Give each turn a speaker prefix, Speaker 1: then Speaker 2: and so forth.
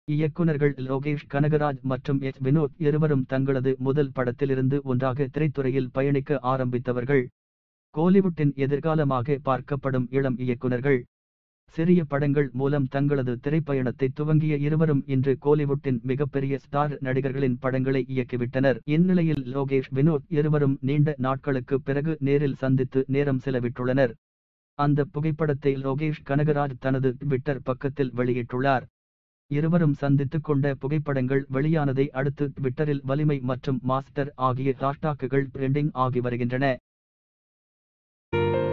Speaker 1: இயக்குனர்கள் லோகேஷ் கனகராஜ் மற்றும் எச் வினோத் இருவரும் தங்களது முதல் படத்திலிருந்து ஒன்றாக திரைத்துறையில் பயணிக்க ஆரம்பித்தவர்கள் கோலிவுட்டின் எதிர்காலமாக பார்க்கப்படும் இளம் இயக்குனர்கள் சிறிய படங்கள் மூலம் தங்களது திரைப்பயணத்தை துவங்கிய இருவரும் இன்று கோலிவுட்டின் மிகப்பெரிய ஸ்டார் நடிகர்களின் படங்களை இயக்கிவிட்டனர் இந்நிலையில் லோகேஷ் வினோத் இருவரும் நீண்ட நாட்களுக்கு பிறகு நேரில் சந்தித்து நேரம் செலவிட்டுள்ளனர் அந்த புகைப்படத்தை லோகேஷ் கனகராஜ் தனது ட்விட்டர் பக்கத்தில் வெளியிட்டுள்ளார் இருவரும் சந்தித்துக் கொண்ட புகைப்படங்கள் வெளியானதை அடுத்து ட்விட்டரில் வலிமை மற்றும் மாஸ்டர் ஆகிய ஹாஷ்டாக்குகள் ட்ரெண்டிங் ஆகி வருகின்றன